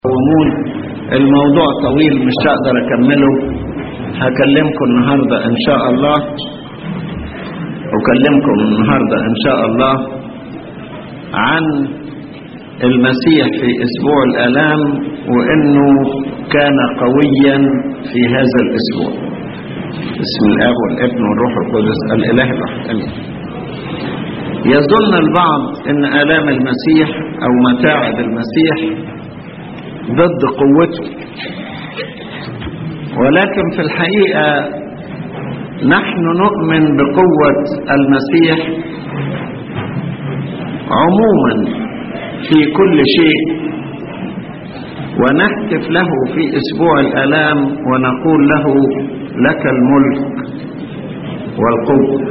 يقومون الموضوع طويل مش هقدر اكمله هكلمكم النهارده ان شاء الله اكلمكم النهارده ان شاء الله عن المسيح في اسبوع الالام وانه كان قويا في هذا الاسبوع بسم الاب والابن والروح القدس الاله الواحد امين يظن البعض ان الام المسيح او متاعب المسيح ضد قوته ولكن في الحقيقة نحن نؤمن بقوة المسيح عموما في كل شيء ونهتف له في اسبوع الالام ونقول له لك الملك والقوه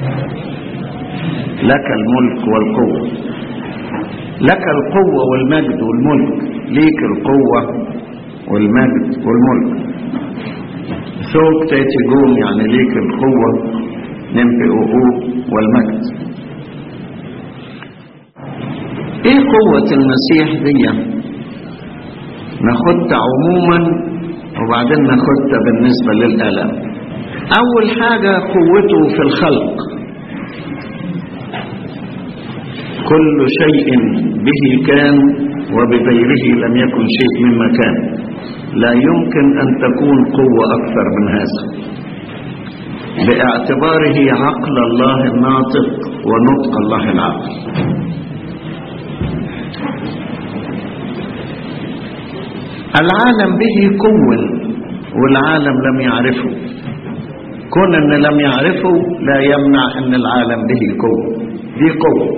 لك الملك والقوه لك القوه والمجد والملك ليك القوه والمجد والملك ثوب تاتي جوم يعني ليك القوه نمبي أوه والمجد ايه قوة المسيح دي ناخدها عموما وبعدين ناخدها بالنسبة للآلام أول حاجة قوته في الخلق كل شيء به كان وبغيره لم يكن شيء مما كان لا يمكن أن تكون قوة أكثر من هذا باعتباره عقل الله الناطق ونطق الله العقل العالم به كون والعالم لم يعرفه كون ان لم يعرفه لا يمنع ان العالم به كون دي قوة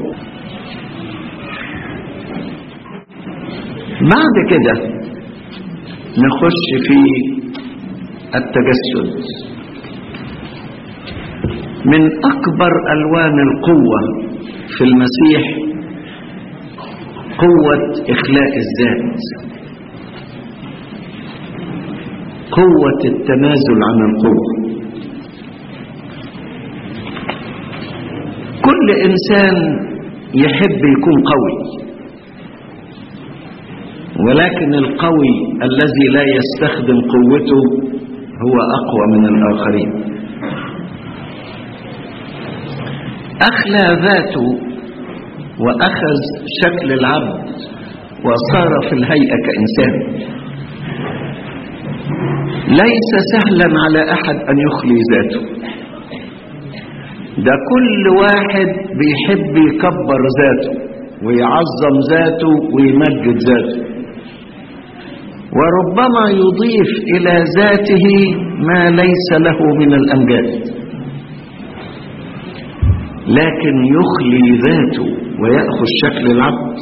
بعد كده نخش في التجسد من اكبر الوان القوة في المسيح قوة اخلاء الذات قوة التنازل عن القوة كل إنسان يحب يكون قوي ولكن القوي الذي لا يستخدم قوته هو أقوى من الآخرين أخلى ذاته وأخذ شكل العبد وصار في الهيئة كإنسان ليس سهلا على احد ان يخلي ذاته ده كل واحد بيحب يكبر ذاته ويعظم ذاته ويمجد ذاته وربما يضيف الى ذاته ما ليس له من الامجاد لكن يخلي ذاته وياخذ شكل العبد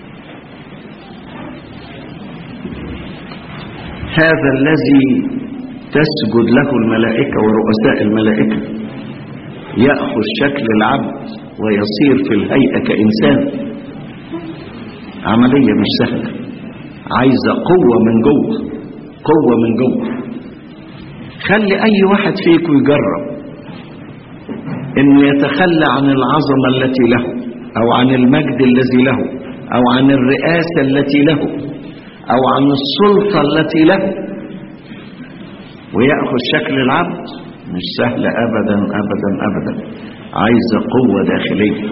هذا الذي تسجد له الملائكة ورؤساء الملائكة يأخذ شكل العبد ويصير في الهيئة كإنسان عملية مش سهلة عايزة قوة من جوه قوة من جوه خلي أي واحد فيكم يجرب إنه يتخلى عن العظمة التي له أو عن المجد الذي له أو عن الرئاسة التي له أو عن السلطة التي له ويأخذ شكل العبد مش سهل أبدا أبدا أبدا عايزة قوة داخلية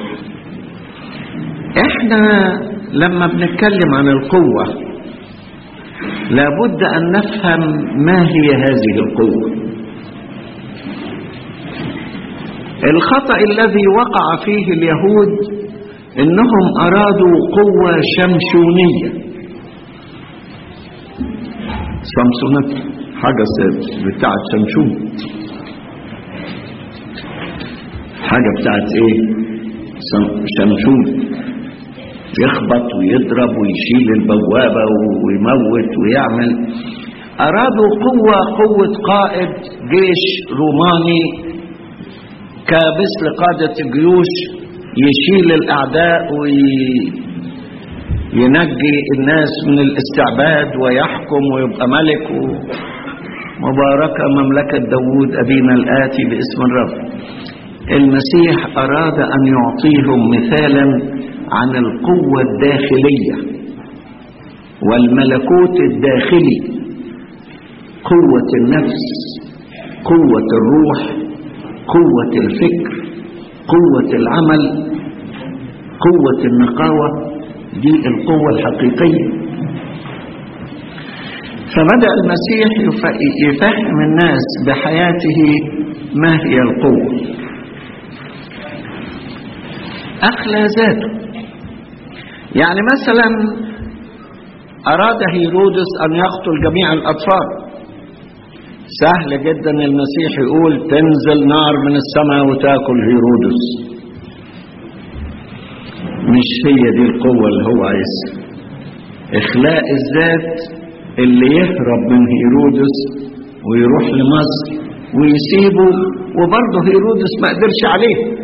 احنا لما بنتكلم عن القوة لابد أن نفهم ما هي هذه القوة الخطأ الذي وقع فيه اليهود انهم ارادوا قوة شمشونية سامسونات حاجة بتاعت شمشون حاجة بتاعت ايه شمشون يخبط ويضرب ويشيل البوابة ويموت ويعمل أرادوا قوة قوة قائد جيش روماني كمثل قادة الجيوش يشيل الأعداء وي ينجي الناس من الاستعباد ويحكم ويبقى ملك مباركة مملكة داوود أبينا الآتي باسم الرب المسيح أراد أن يعطيهم مثالا عن القوة الداخلية والملكوت الداخلي قوة النفس قوة الروح قوة الفكر قوة العمل قوة النقاوة دي القوة الحقيقية فبدأ المسيح يفهم الناس بحياته ما هي القوة أخلى ذاته يعني مثلا أراد هيرودس أن يقتل جميع الأطفال سهل جدا المسيح يقول تنزل نار من السماء وتاكل هيرودس مش هي دي القوة اللي هو عايزها إخلاء الذات اللي يهرب من هيرودس ويروح لمصر ويسيبه وبرضه هيرودس ما قدرش عليه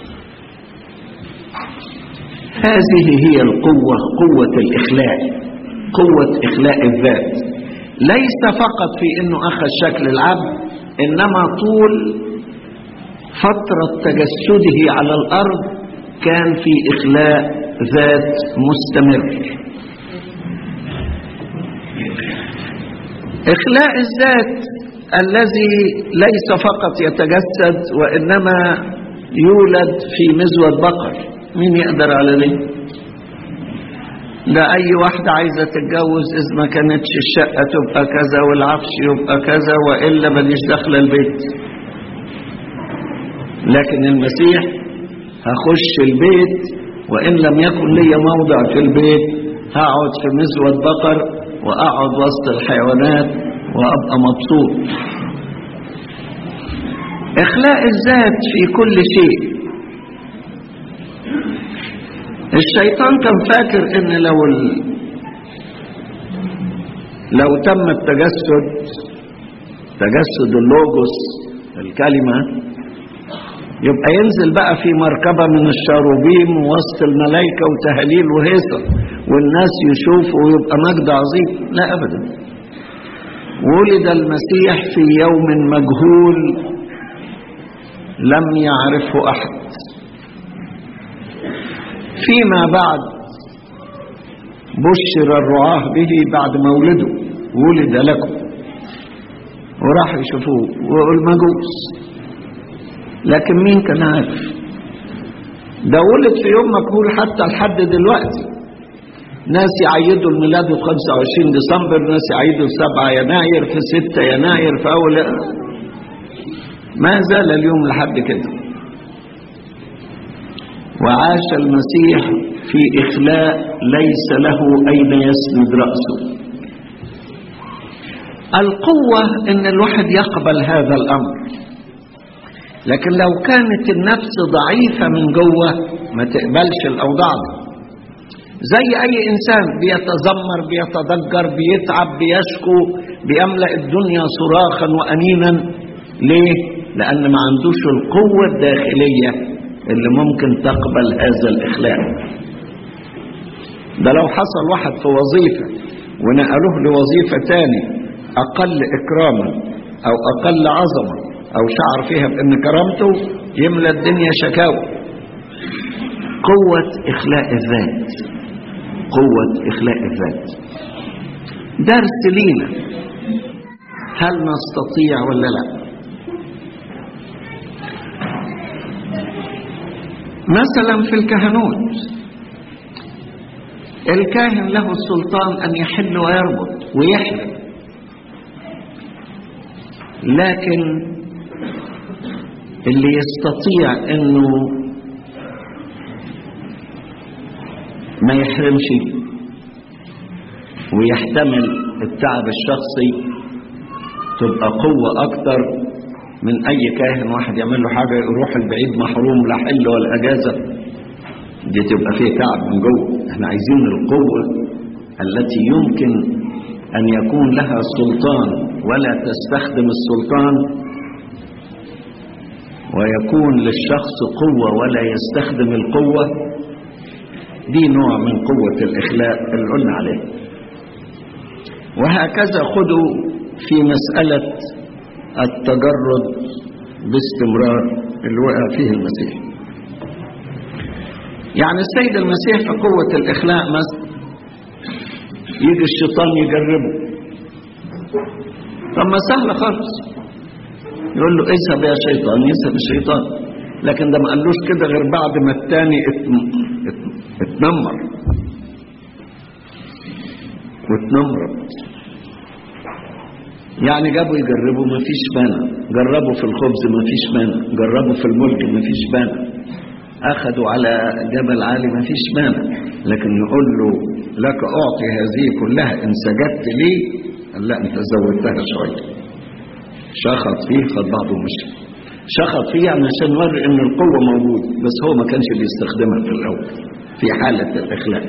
هذه هي القوة قوة الإخلاء قوة إخلاء الذات ليس فقط في أنه أخذ شكل العبد إنما طول فترة تجسده على الأرض كان في إخلاء ذات مستمر إخلاء الذات الذي ليس فقط يتجسد وإنما يولد في مزود بقر مين يقدر على دي لا أي واحدة عايزة تتجوز إذا ما كانتش الشقة تبقى كذا والعفش يبقى كذا وإلا ماليش داخلة البيت لكن المسيح هخش البيت وإن لم يكن لي موضع في البيت هقعد في مزود بقر وأقعد وسط الحيوانات وأبقى مبسوط إخلاء الذات في كل شيء الشيطان كان فاكر ان لو ال... لو تم التجسد تجسد اللوجوس الكلمة يبقى ينزل بقى في مركبة من الشاروبيم وسط الملائكة وتهليل وهيصة والناس يشوفوا ويبقى مجد عظيم لا أبدا ولد المسيح في يوم مجهول لم يعرفه أحد فيما بعد بشر الرعاة به بعد مولده ولد لكم وراح يشوفوه ويقول مجوس لكن مين كان عارف ده ولد في يوم مجهول حتى لحد دلوقتي ناس يعيدوا الميلاد في 25 ديسمبر ناس يعيدوا في 7 يناير في 6 يناير في اول ما زال اليوم لحد كده وعاش المسيح في إخلاء ليس له أين يسند رأسه القوة إن الواحد يقبل هذا الأمر لكن لو كانت النفس ضعيفة من جوه ما تقبلش الأوضاع دي زي أي إنسان بيتذمر بيتضجر بيتعب بيشكو بيملأ الدنيا صراخا وأنينا ليه؟ لأن ما عندوش القوة الداخلية اللي ممكن تقبل هذا الإخلاء ده لو حصل واحد في وظيفة ونقلوه لوظيفة تاني أقل إكراما أو أقل عظمة أو شعر فيها بأن كرامته يملى الدنيا شكاوى قوة إخلاء الذات قوة إخلاء الذات درس لينا هل نستطيع ولا لا مثلا في الكهنوت الكاهن له السلطان أن يحل ويربط ويحلم لكن اللي يستطيع انه ما يحرمش ويحتمل التعب الشخصي تبقى قوة أكتر من أي كاهن واحد يعمل له حاجة يروح البعيد محروم لا حل ولا أجازة دي تبقى فيه تعب من جوه احنا عايزين القوة التي يمكن أن يكون لها سلطان ولا تستخدم السلطان ويكون للشخص قوة ولا يستخدم القوة دي نوع من قوة الإخلاء اللي قلنا عليه وهكذا خدوا في مسألة التجرد باستمرار اللي وقع فيه المسيح يعني السيد المسيح في قوة الإخلاء مثلا يجي الشيطان يجربه طب ما سهلة خالص يقول له اذهب يا شيطان يذهب الشيطان لكن ده ما قالوش كده غير بعد ما التاني اتم- ات- اتنمر واتنمرت يعني جابوا يجربوا ما فيش مانع جربوا في الخبز ما فيش مانع جربوا في الملك ما فيش مانع أخذوا على جبل عالي ما فيش مانع لكن يقول له لك أعطي هذه كلها إن سجدت لي قال لا أنت زودتها شوية شخط فيه خد بعضه ومشي شخط فيه يعني عشان يوري إن القوة موجودة بس هو ما كانش بيستخدمها في الأول في حالة الإخلاء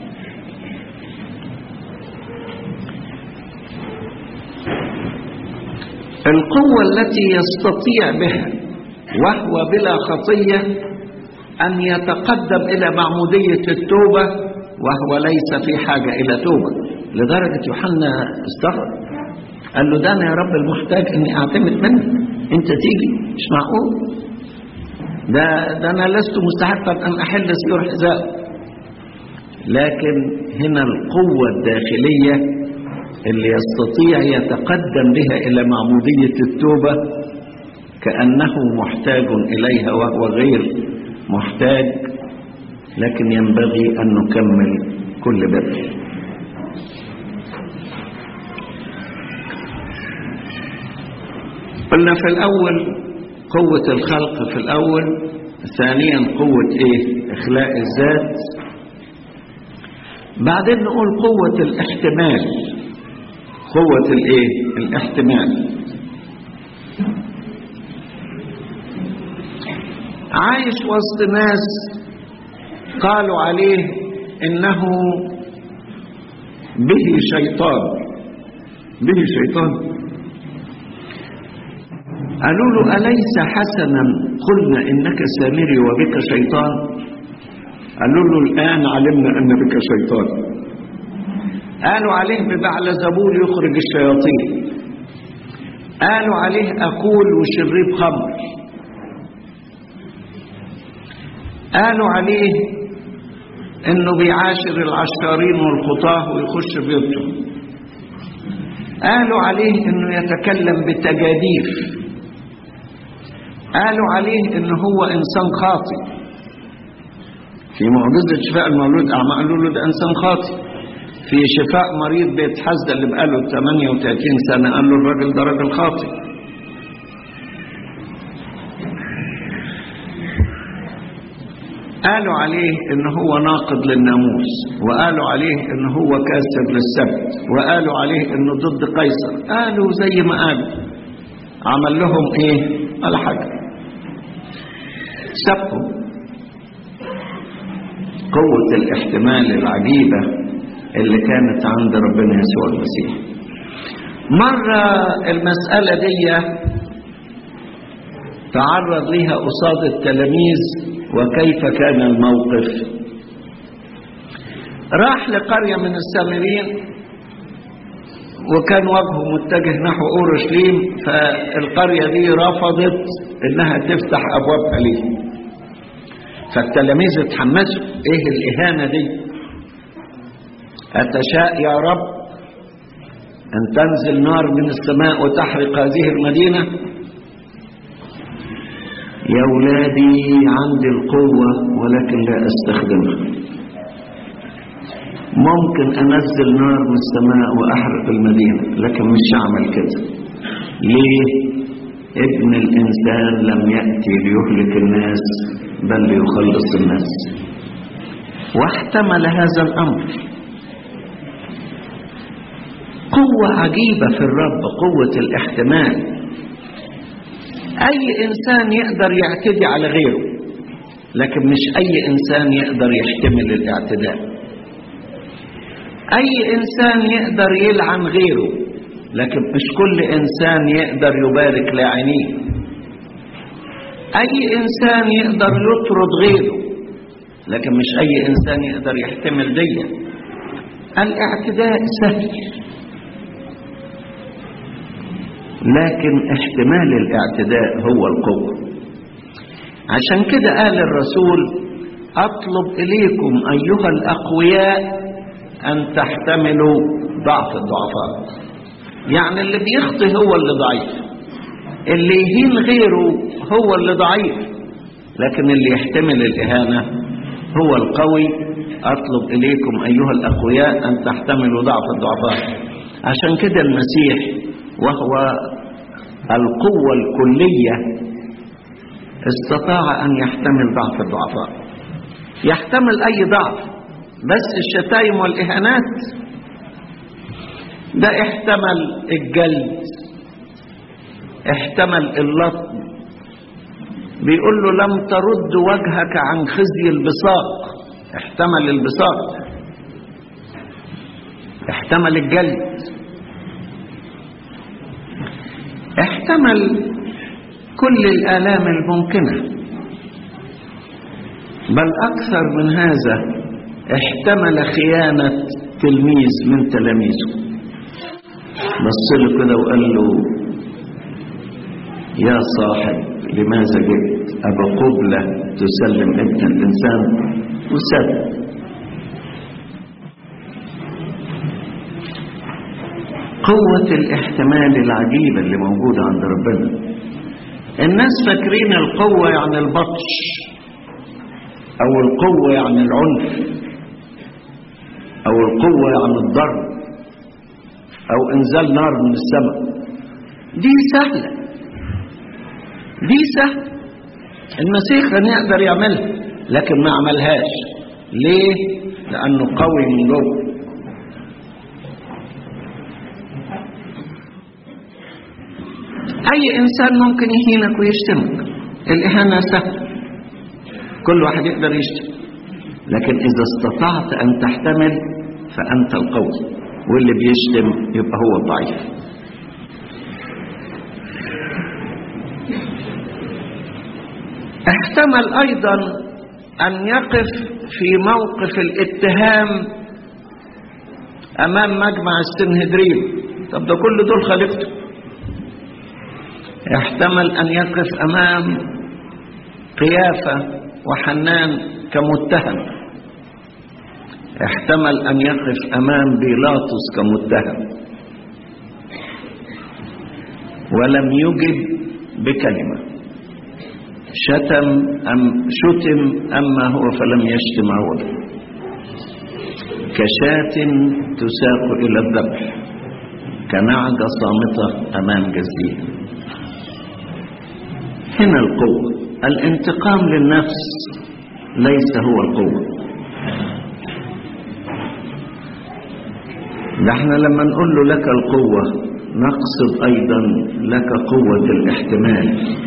القوة التي يستطيع بها وهو بلا خطية أن يتقدم إلى معمودية التوبة وهو ليس في حاجة إلى توبة لدرجة يوحنا استغرب قال له ده أنا يا رب المحتاج إني أعتمد منك أنت تيجي مش معقول ده, ده أنا لست مستحقا أن أحل سيور حذاء لكن هنا القوة الداخلية اللي يستطيع يتقدم بها إلى معمودية التوبة كأنه محتاج إليها وهو غير محتاج لكن ينبغي أن نكمل كل بر قلنا في الأول قوة الخلق في الأول ثانيا قوة إيه إخلاء الذات بعدين نقول قوة الاحتمال قوة الايه الاحتمال عايش وسط ناس قالوا عليه انه به شيطان به شيطان قالوا له أليس حسنا قلنا إنك سامري وبك شيطان قالوا له الآن علمنا أن بك شيطان قالوا عليه ببعل زبور يخرج الشياطين قالوا عليه أكول وشريب خمر قالوا عليه انه بيعاشر العشارين والخطاه ويخش بيوتهم قالوا عليه انه يتكلم بتجاديف قالوا عليه انه هو انسان خاطئ في معجزة شفاء المولود أعمى قالوا له ده إنسان خاطئ في شفاء مريض بيت حزة اللي بقاله 38 سنة قال له الراجل ده راجل خاطئ قالوا عليه ان هو ناقض للناموس وقالوا عليه ان هو كاسر للسبت وقالوا عليه انه ضد قيصر قالوا زي ما قالوا عمل لهم ايه ولا حاجه سبهم قوة الاحتمال العجيبة اللي كانت عند ربنا يسوع المسيح مرة المسألة دي تعرض ليها قصاد التلاميذ وكيف كان الموقف راح لقرية من السامرين وكان وجهه متجه نحو أورشليم فالقرية دي رفضت إنها تفتح أبوابها ليه فالتلاميذ اتحمسوا إيه الإهانة دي أتشاء يا رب أن تنزل نار من السماء وتحرق هذه المدينة يا ولادي عندي القوة ولكن لا أستخدمها ممكن أنزل نار من السماء وأحرق المدينة لكن مش هعمل كده ليه ابن الإنسان لم يأتي ليهلك الناس بل ليخلص الناس واحتمل هذا الأمر قوة عجيبة في الرب قوة الاحتمال أي إنسان يقدر يعتدي على غيره لكن مش أي إنسان يقدر يحتمل الاعتداء أي إنسان يقدر يلعن غيره لكن مش كل إنسان يقدر يبارك لاعنيه أي إنسان يقدر يطرد غيره لكن مش أي إنسان يقدر يحتمل دي الاعتداء سهل لكن احتمال الاعتداء هو القوة عشان كده قال الرسول أطلب إليكم أيها الأقوياء أن تحتملوا ضعف الضعفاء يعني اللي بيخطي هو اللي ضعيف اللي يهين غيره هو اللي ضعيف لكن اللي يحتمل الإهانة هو القوي أطلب إليكم أيها الأقوياء أن تحتملوا ضعف الضعفاء عشان كده المسيح وهو القوة الكلية استطاع أن يحتمل ضعف الضعفاء يحتمل أي ضعف بس الشتايم والإهانات ده احتمل الجلد احتمل اللطم بيقول له لم ترد وجهك عن خزي البصاق احتمل البصاق احتمل الجلد احتمل كل الآلام الممكنة بل أكثر من هذا احتمل خيانة تلميذ من تلاميذه بص له كده وقال له يا صاحب لماذا جئت أبا قبلة تسلم ابن الإنسان وسلم قوة الاحتمال العجيبة اللي موجودة عند ربنا الناس فاكرين القوة يعني البطش أو القوة يعني العنف أو القوة يعني الضرب أو إنزال نار من السماء دي سهلة دي سهلة المسيح كان يقدر يعملها لكن ما عملهاش ليه؟ لأنه قوي من جوه أي إنسان ممكن يهينك ويشتمك الإهانة سهلة كل واحد يقدر يشتم لكن إذا استطعت أن تحتمل فأنت القوي واللي بيشتم يبقى هو الضعيف احتمل أيضا أن يقف في موقف الاتهام أمام مجمع السنهدرين طب ده كل دول خليفته يحتمل أن يقف أمام قيافة وحنان كمتهم يحتمل أن يقف أمام بيلاطس كمتهم ولم يجب بكلمة شتم أم شتم أما هو فلم يشتم عوضا كشاة تساق إلى الذبح كنعجة صامتة أمام جزيرة هنا القوة الانتقام للنفس ليس هو القوة ده احنا لما نقول له لك القوة نقصد أيضا لك قوة الاحتمال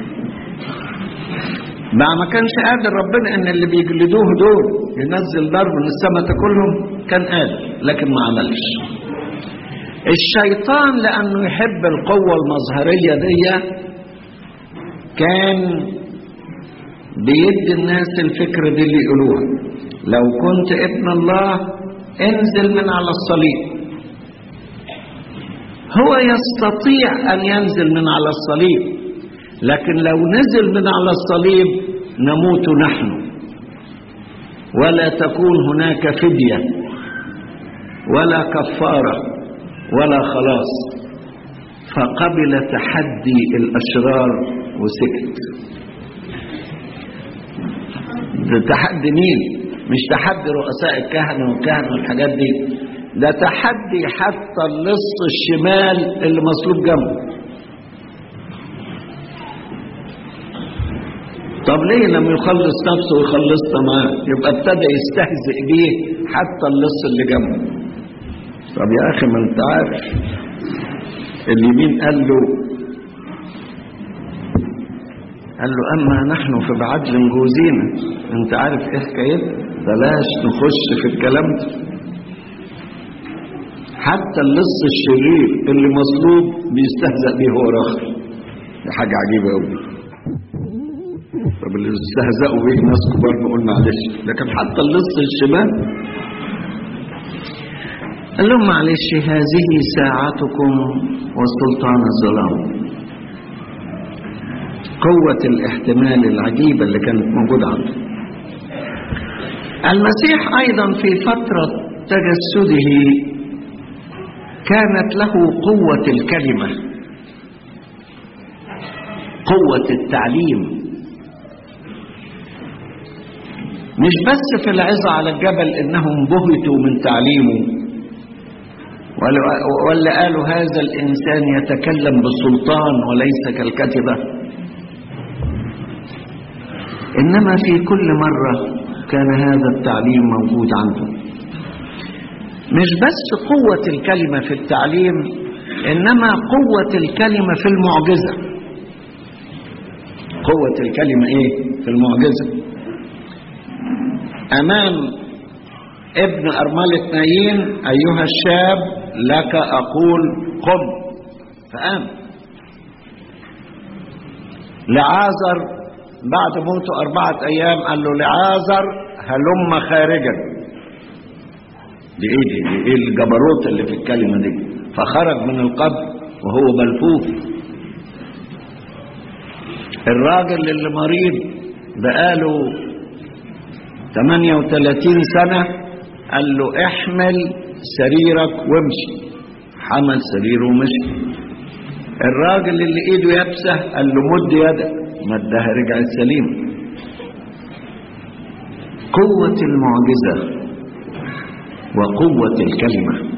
ما ما كانش قادر ربنا ان اللي بيجلدوه دول ينزل ضرب من السماء تاكلهم كان قادر لكن ما عملش الشيطان لانه يحب القوه المظهريه دي كان بيدي الناس الفكرة دي اللي يقولوها لو كنت ابن الله انزل من على الصليب هو يستطيع أن ينزل من على الصليب لكن لو نزل من على الصليب نموت نحن ولا تكون هناك فدية ولا كفارة ولا خلاص فقبل تحدي الأشرار وسكت ده تحدي مين مش تحدي رؤساء الكهنة والكهنة والحاجات دي ده تحدي حتى اللص الشمال اللي مصلوب جنبه طب ليه لما يخلص نفسه ويخلصنا معاه يبقى ابتدى يستهزئ بيه حتى اللص اللي جنبه طب يا اخي ما انت عارف اليمين قال له قال له أما نحن في بعدل جوزينا أنت عارف إيه حكايتنا بلاش نخش في الكلام ده حتى اللص الشرير اللي مصلوب بيستهزأ بيه هو آخر دي حاجة عجيبة أوي طب اللي استهزأوا بيه ناس كبار نقول معلش لكن حتى اللص الشمال قال لهم معلش هذه ساعتكم وسلطان الظلام قوة الاحتمال العجيبة اللي كانت موجودة عنده المسيح أيضا في فترة تجسده كانت له قوة الكلمة قوة التعليم مش بس في العظة على الجبل إنهم بهتوا من تعليمه ولا قالوا هذا الإنسان يتكلم بالسلطان وليس كالكتبة إنما في كل مرة كان هذا التعليم موجود عنده مش بس قوة الكلمة في التعليم إنما قوة الكلمة في المعجزة قوة الكلمة إيه؟ في المعجزة أمام ابن أرملة نايين أيها الشاب لك أقول قم فقام لعازر بعد موته أربعة أيام قال له لعازر هلم خارجا دي ايه دي, دي ايه الجبروت اللي في الكلمة دي فخرج من القبر وهو ملفوف الراجل اللي مريض بقاله 38 سنة قال له احمل سريرك وامشي حمل سريره ومشي الراجل اللي ايده يابسة قال له مد يدك مدها رجعت سليم قوة المعجزة وقوة الكلمة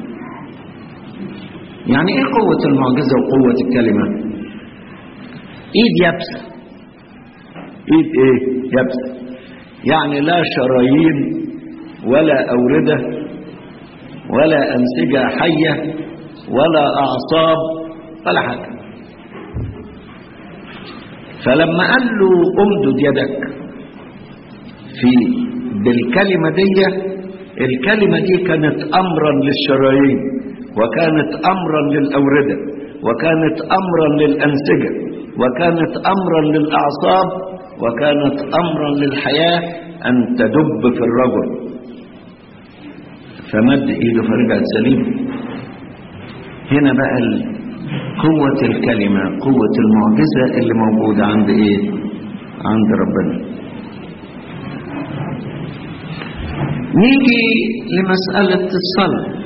يعني ايه قوة المعجزة وقوة الكلمة ايد يابسة ايد ايه يابسة يعني لا شرايين ولا أوردة ولا أنسجة حية ولا أعصاب ولا حاجة فلما قال له امدد يدك في بالكلمة دي الكلمة دي كانت أمرا للشرايين وكانت أمرا للأوردة وكانت أمرا للأنسجة وكانت أمرا للأعصاب وكانت أمرا للحياة أن تدب في الرجل فمد إيده فرجعت سليم هنا بقى قوة الكلمة قوة المعجزة اللي موجودة عند إيه عند ربنا نيجي لمسألة الصلاة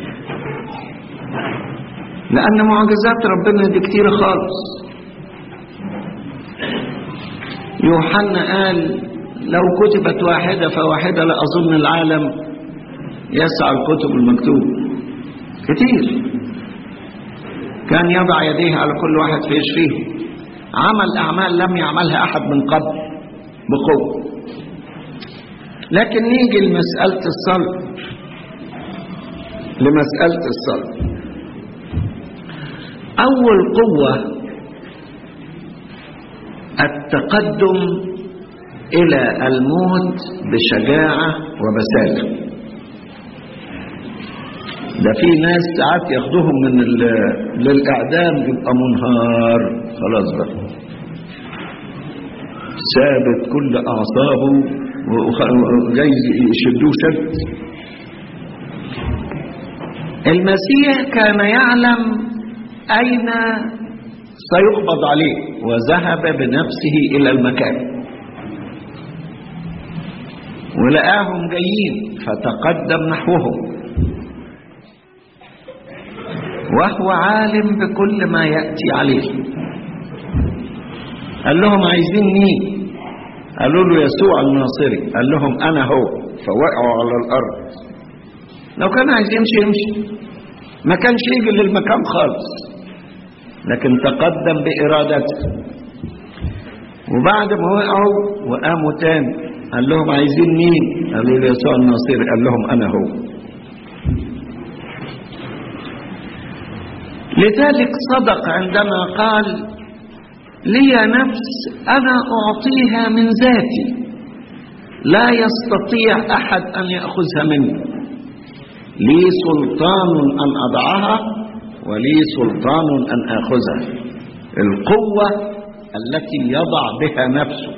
لأن معجزات ربنا دي كتيرة خالص يوحنا قال لو كتبت واحدة فواحدة لا أظن العالم يسعى الكتب المكتوبة كتير كان يضع يديه على كل واحد فيشفيه عمل أعمال لم يعملها أحد من قبل بقوة لكن نيجي لمسألة الصلاة لمسألة الصلاة أول قوة التقدم إلى الموت بشجاعة وبسالة ده في ناس ساعات ياخدوهم من للإعدام يبقى منهار خلاص بقى ثابت كل أعصابه وجاي يشدوه شد المسيح كان يعلم أين سيقبض عليه وذهب بنفسه إلى المكان ولقاهم جايين فتقدم نحوهم وهو عالم بكل ما يأتي عليه قال لهم عايزين مين قالوا له يسوع الناصري قال لهم أنا هو فوقعوا على الأرض لو كان عايز يمشي يمشي ما كانش يجي للمكان خالص لكن تقدم بإرادته وبعد ما وقعوا وقاموا تاني قال لهم عايزين مين قالوا له يسوع الناصري قال لهم أنا هو لذلك صدق عندما قال لي نفس أنا أعطيها من ذاتي لا يستطيع أحد أن يأخذها مني لي سلطان أن أضعها ولي سلطان أن آخذها القوة التي يضع بها نفسه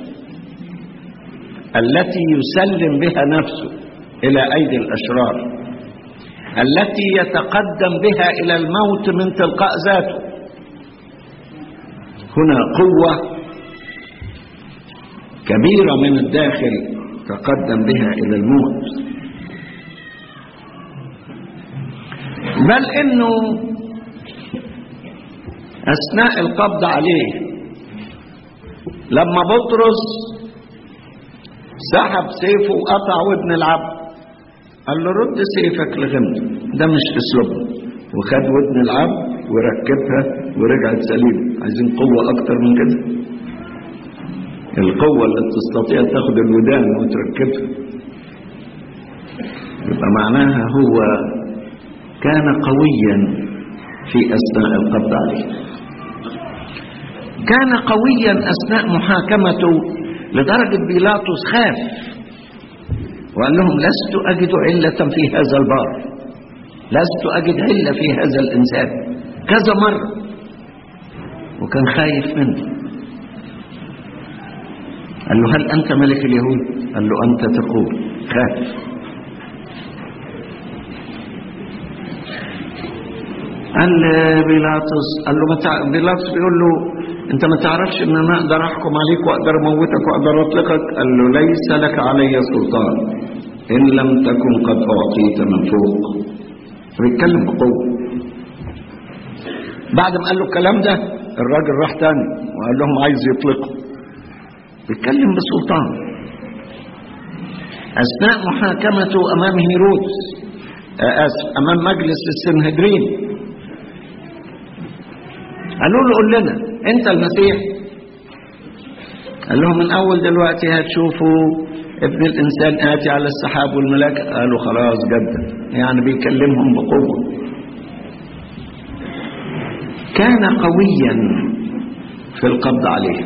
التي يسلم بها نفسه إلى أيدي الأشرار التي يتقدم بها إلى الموت من تلقاء ذاته هنا قوة كبيرة من الداخل تقدم بها إلى الموت بل انه اثناء القبض عليه لما بطرس سحب سيفه وقطع ودن العبد قال له رد سيفك لغمده ده مش اسلوبنا وخد ودن العبد وركبها ورجعت سليمه عايزين قوه اكتر من كده القوه اللي تستطيع تاخد الودان وتركبها يبقى معناها هو كان قويا في اثناء القبض عليه كان قويا اثناء محاكمته لدرجه بيلاطس خاف وقال لهم لست اجد عله في هذا البار لست اجد عله في هذا الانسان كذا مره وكان خايف منه قال له هل انت ملك اليهود قال له انت تقول خاف قال بيلاطس قال له متع... بيلاطس بيقول له انت ما تعرفش ان انا اقدر احكم عليك واقدر اموتك واقدر اطلقك قال له ليس لك علي سلطان ان لم تكن قد اعطيت من فوق بيتكلم بقوه بعد ما قال له الكلام ده الراجل راح تاني وقال لهم عايز يطلقه بيتكلم بسلطان اثناء محاكمته امام هيرودس اسف امام مجلس السنهدرين قالوا له قول لنا انت المسيح قال لهم من اول دلوقتي هتشوفوا ابن الانسان اتي على السحاب والملائكه قالوا خلاص جدا يعني بيكلمهم بقوه كان قويا في القبض عليه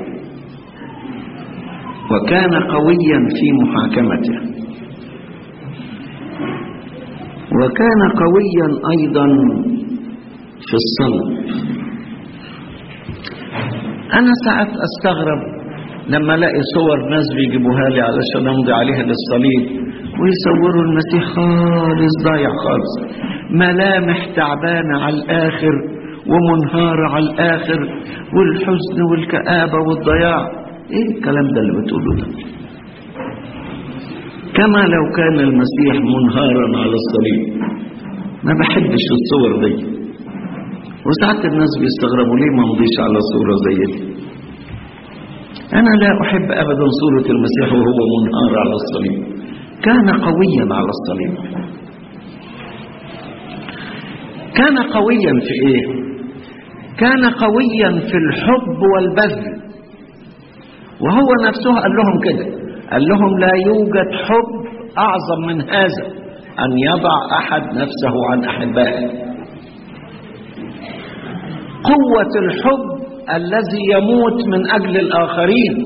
وكان قويا في محاكمته وكان قويا ايضا في الصلب انا ساعات استغرب لما الاقي صور ناس بيجيبوها لي علشان امضي عليها للصليب ويصوروا المسيح خالص ضايع خالص ملامح تعبانه على الاخر ومنهاره على الاخر والحزن والكآبه والضياع ايه الكلام ده اللي بتقوله ده كما لو كان المسيح منهارا على الصليب ما بحبش الصور دي وساعات الناس بيستغربوا ليه ما مضيش على صورة زي دي أنا لا أحب أبدا صورة المسيح وهو منهار على الصليب كان قويا على الصليب كان قويا في إيه كان قويا في الحب والبذل وهو نفسه قال لهم كده قال لهم لا يوجد حب أعظم من هذا أن يضع أحد نفسه عن أحبائه قوة الحب الذي يموت من أجل الآخرين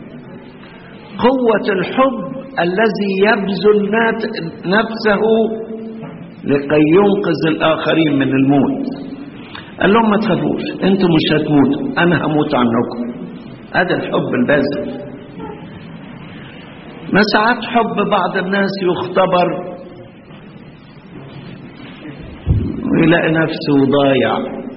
قوة الحب الذي يبذل نفسه لكي ينقذ الآخرين من الموت قال لهم ما تخافوش انتم مش هتموتوا انا هموت عنكم هذا الحب الباذل ما ساعات حب بعض الناس يختبر ويلاقي نفسه ضايع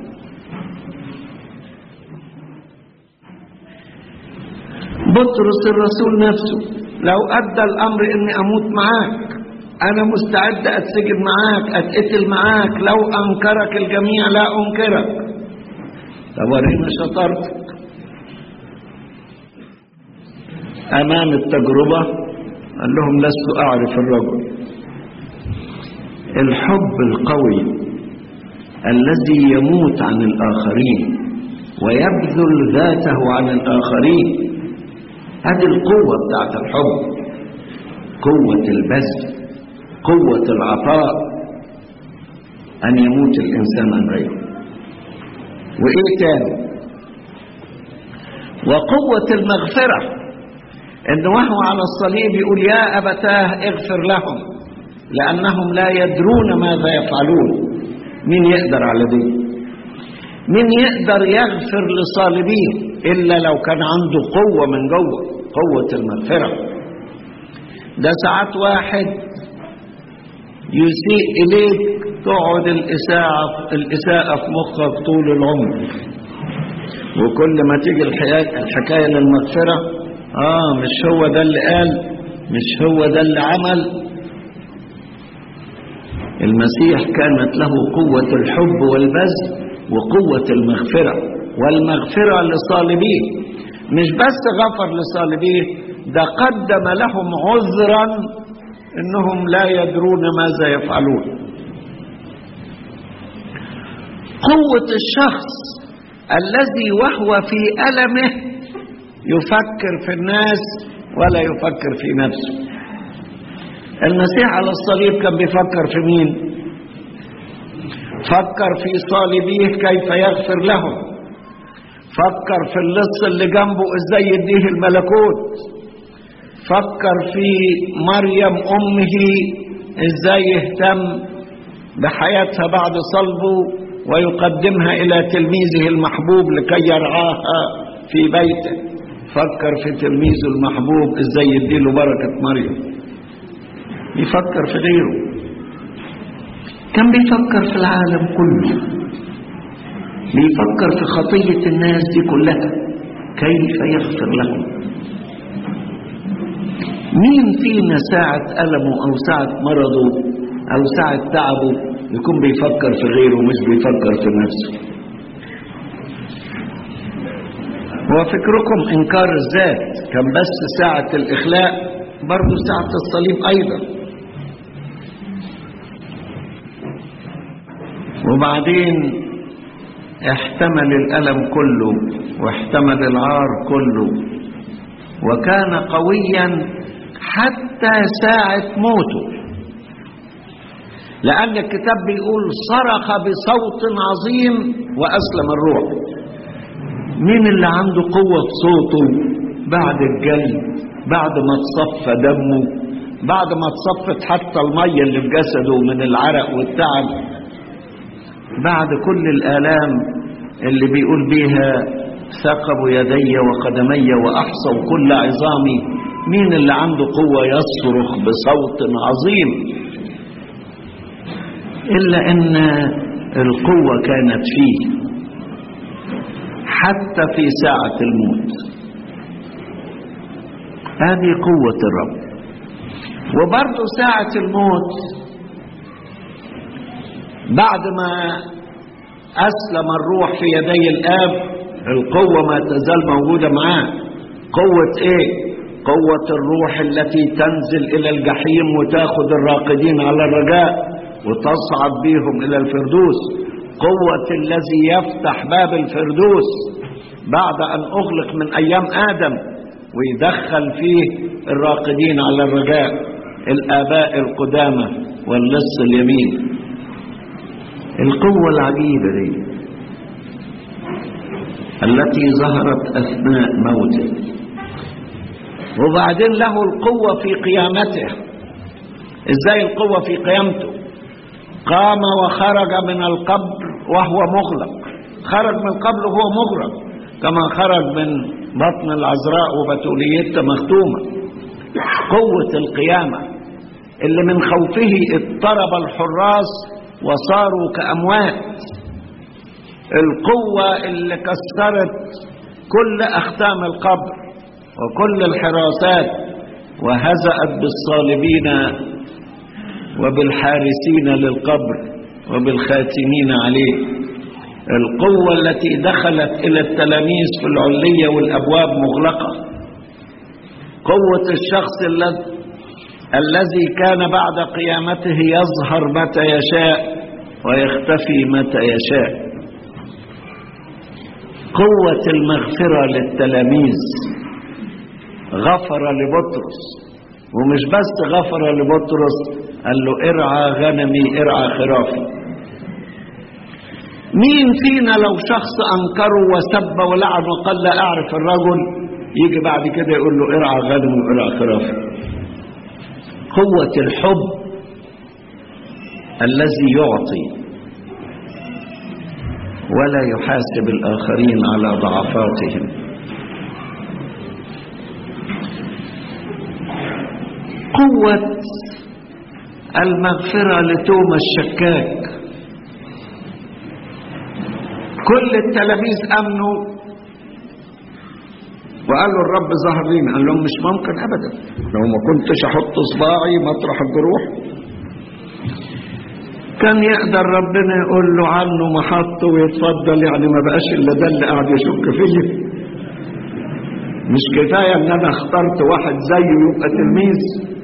بطرس الرسول نفسه لو أدى الأمر إني أموت معاك أنا مستعد أتسجن معاك أتقتل معاك لو أنكرك الجميع لا أنكرك طب ورينا شطارتك أمام التجربة قال لهم لست أعرف الرجل الحب القوي الذي يموت عن الآخرين ويبذل ذاته عن الآخرين هذه القوة بتاعت الحب قوة البذل قوة العطاء أن يموت الإنسان عن غيره وإيه تاني وقوة المغفرة إن وهو على الصليب يقول يا أبتاه اغفر لهم لأنهم لا يدرون ماذا يفعلون مين يقدر على دي مين يقدر يغفر لصالبين إلا لو كان عنده قوة من جوه قوة المغفرة ده ساعات واحد يسيء إليك تقعد الإساءة الإساءة في مخك طول العمر وكل ما تيجي الحكاية, الحكاية للمغفرة آه مش هو ده اللي قال مش هو ده اللي عمل المسيح كانت له قوة الحب والبذل وقوة المغفرة والمغفرة لصالبيه مش بس غفر لصالبيه ده قدم لهم عذرا انهم لا يدرون ماذا يفعلون قوة الشخص الذي وهو في ألمه يفكر في الناس ولا يفكر في نفسه المسيح على الصليب كان بيفكر في مين فكر في صالبيه كيف يغفر لهم فكر في اللص اللي جنبه ازاي يديه الملكوت فكر في مريم امه ازاي يهتم بحياتها بعد صلبه ويقدمها الى تلميذه المحبوب لكي يرعاها في بيته فكر في تلميذه المحبوب ازاي يديله بركه مريم يفكر في غيره كان بيفكر في العالم كله بيفكر في خطية الناس دي كلها كيف يغفر لهم مين فينا ساعة ألمه أو ساعة مرضه أو ساعة تعبه يكون بيفكر في غيره مش بيفكر في نفسه وفكركم إنكار الذات كان بس ساعة الإخلاء برضه ساعة الصليب أيضا وبعدين احتمل الألم كله واحتمل العار كله وكان قويا حتى ساعة موته لأن الكتاب بيقول صرخ بصوت عظيم وأسلم الروح مين اللي عنده قوة في صوته بعد الجلد بعد ما تصفى دمه بعد ما تصفت حتى المية اللي في جسده من العرق والتعب بعد كل الآلام اللي بيقول بيها ثقبوا يدي وقدمي وأحصوا كل عظامي مين اللي عنده قوة يصرخ بصوت عظيم إلا أن القوة كانت فيه حتى في ساعة الموت هذه قوة الرب وبرضه ساعة الموت بعد ما أسلم الروح في يدي الآب القوة ما تزال موجودة معاه قوة إيه؟ قوة الروح التي تنزل إلى الجحيم وتاخد الراقدين على الرجاء وتصعد بهم إلى الفردوس قوة الذي يفتح باب الفردوس بعد أن أغلق من أيام آدم ويدخل فيه الراقدين على الرجاء الآباء القدامى واللص اليمين القوة العجيبة دي التي ظهرت أثناء موته وبعدين له القوة في قيامته ازاي القوة في قيامته قام وخرج من القبر وهو مغلق خرج من القبر وهو مغلق كما خرج من بطن العذراء وبتوليتها مختومة قوة القيامة اللي من خوفه اضطرب الحراس وصاروا كأموات القوة اللي كسرت كل أختام القبر وكل الحراسات وهزأت بالصالبين وبالحارسين للقبر وبالخاتمين عليه القوة التي دخلت إلى التلاميذ في العلية والأبواب مغلقة قوة الشخص الذي الذي كان بعد قيامته يظهر متى يشاء ويختفي متى يشاء قوة المغفرة للتلاميذ غفر لبطرس ومش بس غفر لبطرس قال له ارعى غنمي ارعى خرافي مين فينا لو شخص انكره وسب ولعن وقال لا اعرف الرجل يجي بعد كده يقول له ارعى غنمي وارعى خرافي قوة الحب الذي يعطي ولا يحاسب الآخرين على ضعفاتهم قوة المغفرة لتوما الشكاك كل التلاميذ أمنوا وقالوا الرب ظهر لينا قال لهم مش ممكن أبدا لو ما كنتش أحط صباعي مطرح الجروح كان يقدر ربنا يقول له عنه محطه ويتفضل يعني ما بقاش الا ده اللي قاعد يشك فيه مش كفايه ان انا اخترت واحد زيه يبقى تلميذ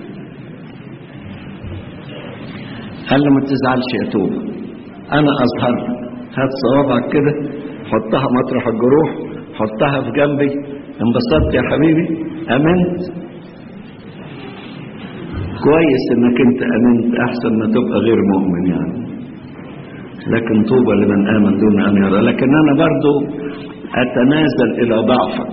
قال له ما تزعلش يا توبه انا اظهر لك هات صوابعك كده حطها مطرح الجروح حطها في جنبي انبسطت يا حبيبي امنت كويس انك انت امنت احسن ما تبقى غير مؤمن يعني لكن طوبى لمن امن دون ان يرى لكن انا برضو اتنازل الى ضعفك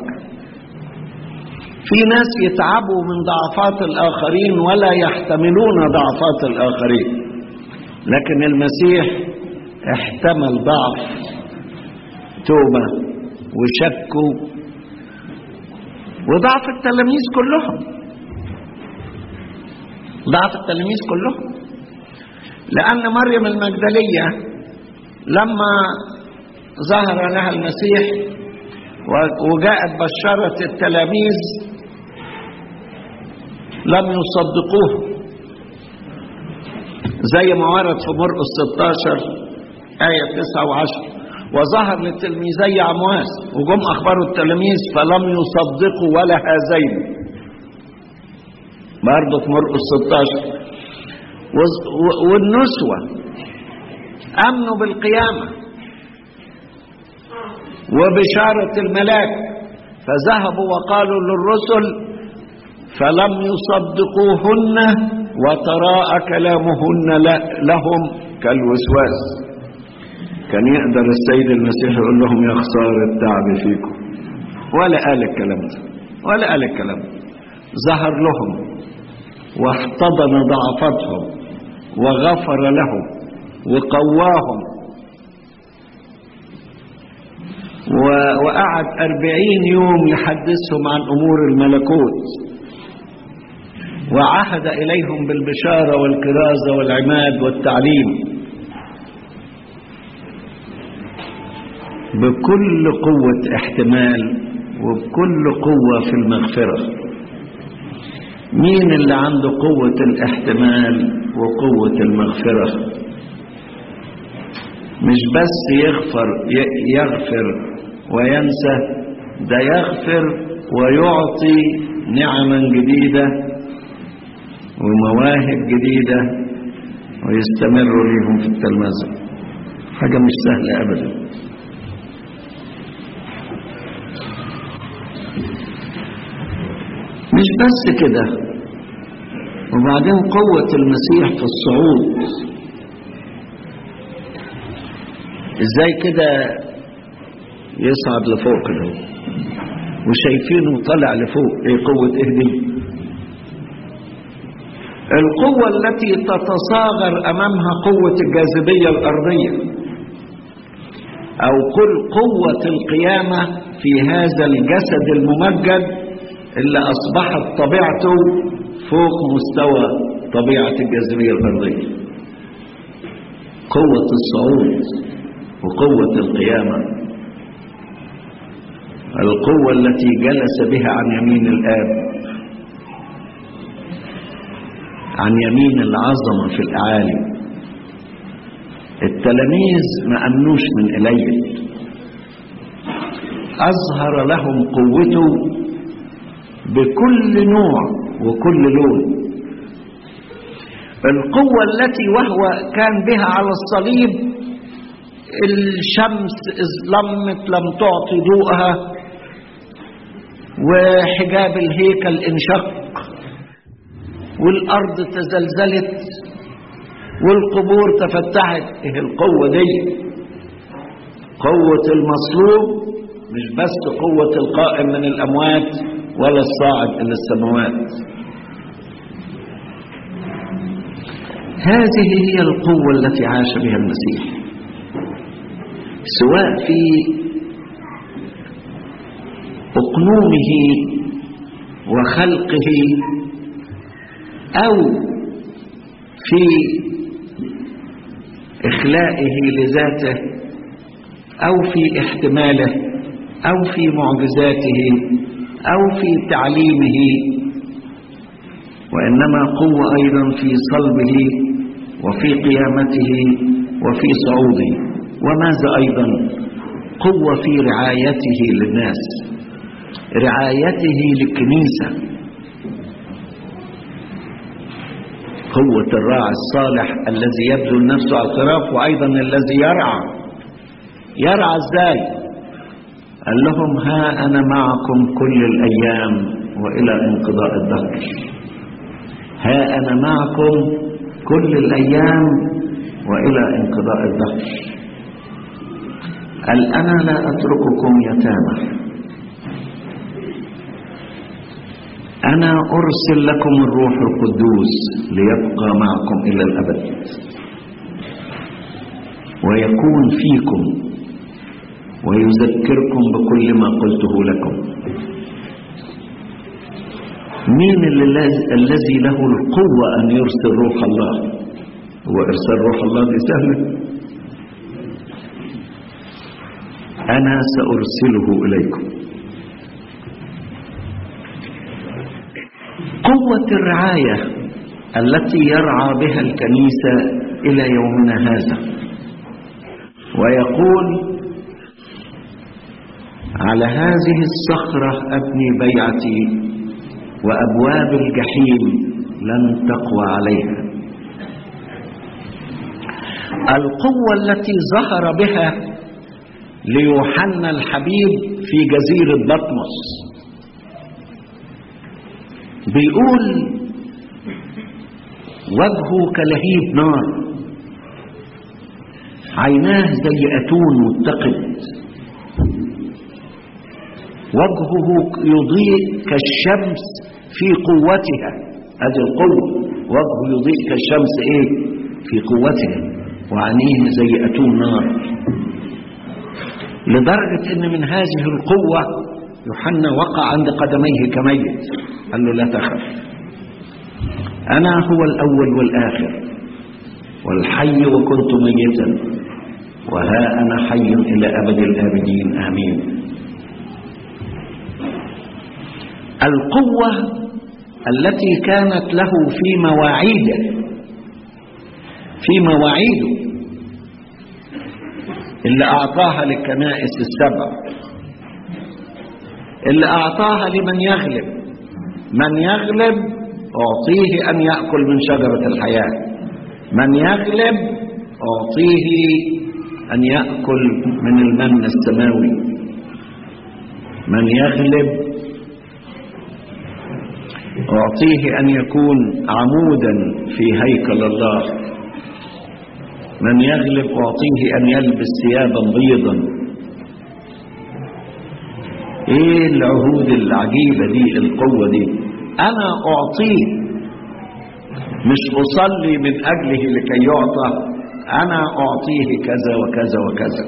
في ناس يتعبوا من ضعفات الاخرين ولا يحتملون ضعفات الاخرين لكن المسيح احتمل ضعف توبه وشكوا وضعف التلاميذ كلهم ضعف التلاميذ كلهم لأن مريم المجدلية لما ظهر لها المسيح وجاءت بشرت التلاميذ لم يصدقوه زي ما ورد في مرقس 16 آية 9 و10 وظهر للتلميذي عمواس وجم أخبروا التلاميذ فلم يصدقوا ولا هذين برضه في مرقس 16 والنسوة أمنوا بالقيامة وبشارة الملاك فذهبوا وقالوا للرسل فلم يصدقوهن وتراءى كلامهن لهم كالوسواس كان يقدر السيد المسيح يقول لهم يا خسارة التعب فيكم ولا قال الكلام ده ولا قال الكلام ده ظهر لهم واحتضن ضعفتهم وغفر لهم وقواهم وقعد أربعين يوم يحدثهم عن أمور الملكوت وعهد إليهم بالبشارة والكرازة والعماد والتعليم بكل قوة احتمال وبكل قوة في المغفرة مين اللي عنده قوة الاحتمال وقوة المغفرة مش بس يغفر يغفر وينسى ده يغفر ويعطي نعما جديدة ومواهب جديدة ويستمر ليهم في التلمذة حاجة مش سهلة أبدا مش بس كده وبعدين قوة المسيح في الصعود ازاي كده يصعد لفوق كده وشايفينه طالع لفوق ايه قوة ايه دي القوة التي تتصاغر امامها قوة الجاذبية الارضية او كل قوة القيامة في هذا الجسد الممجد اللي أصبحت طبيعته فوق مستوى طبيعة الجاذبية الأرضية قوة الصعود وقوة القيامة القوة التي جلس بها عن يمين الآب عن يمين العظمة في الأعالي التلاميذ ما أمنوش من قليل أظهر لهم قوته بكل نوع وكل لون القوة التي وهو كان بها على الصليب الشمس ظلمت لم تعطي ضوءها وحجاب الهيكل انشق والأرض تزلزلت والقبور تفتحت ايه القوة دي قوة المصلوب مش بس قوة القائم من الأموات ولا الصاعد إلى السماوات هذه هي القوة التي عاش بها المسيح سواء في أقنومه وخلقه أو في إخلائه لذاته أو في احتماله أو في معجزاته أو في تعليمه وإنما قوة أيضا في صلبه وفي قيامته وفي صعوده وماذا أيضا قوة في رعايته للناس رعايته للكنيسة قوة الراعي الصالح الذي يبذل نفسه على الخراف وأيضا الذي يرعى يرعى ازاي قال لهم ها أنا معكم كل الأيام وإلى انقضاء الدهر ها أنا معكم كل الأيام وإلى انقضاء الدهر قال أنا لا أترككم يتامى أنا أرسل لكم الروح القدوس ليبقى معكم إلى الأبد ويكون فيكم ويذكركم بكل ما قلته لكم مين الذي له القوة أن يرسل روح الله هو إرسال روح الله دي سهلة أنا سأرسله إليكم قوة الرعاية التي يرعى بها الكنيسة إلى يومنا هذا ويقول على هذه الصخرة أبني بيعتي وأبواب الجحيم لن تقوى عليها القوة التي ظهر بها ليوحنا الحبيب في جزيرة بطمس بيقول وجهه كلهيب نار عيناه زي أتون متقد وجهه يضيء كالشمس في قوتها هذه القوة وجهه يضيء كالشمس ايه في قوتها وعينيه زي أتون نار لدرجة ان من هذه القوة يوحنا وقع عند قدميه كميت قال له لا تخف أنا هو الأول والآخر والحي وكنت ميتا وها أنا حي إلى أبد الآبدين آمين القوة التي كانت له في مواعيده في مواعيده اللي أعطاها للكنائس السبع اللي أعطاها لمن يغلب من يغلب أعطيه أن يأكل من شجرة الحياة من يغلب أعطيه أن يأكل من المن السماوي من يغلب أعطيه أن يكون عمودا في هيكل الله من يغلب أعطيه أن يلبس ثيابا بيضا ايه العهود العجيبة دي القوة دي انا اعطيه مش اصلي من اجله لكي يعطى انا اعطيه كذا وكذا وكذا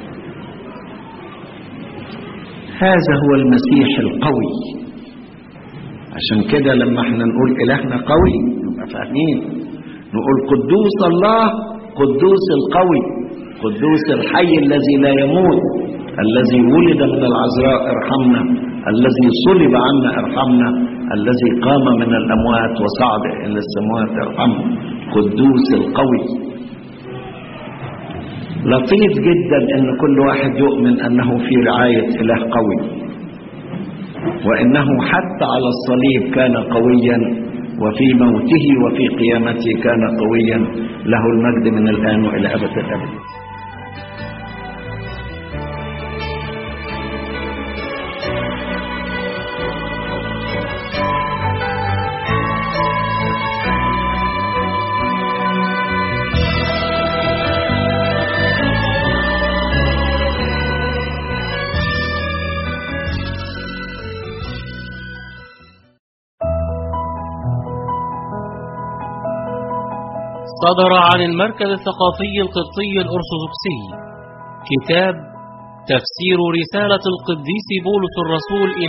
هذا هو المسيح القوي عشان كده لما احنا نقول الهنا قوي نبقى فاهمين نقول قدوس الله قدوس القوي قدوس الحي الذي لا يموت الذي ولد من العذراء ارحمنا الذي صلب عنا ارحمنا الذي قام من الاموات وصعد الى السماوات ارحمنا قدوس القوي لطيف جدا ان كل واحد يؤمن انه في رعايه اله قوي وانه حتى على الصليب كان قويا وفي موته وفي قيامته كان قويا له المجد من الان والى ابد الابد صدر عن المركز الثقافي القبطي الأرثوذكسي كتاب تفسير رسالة القديس بولس الرسول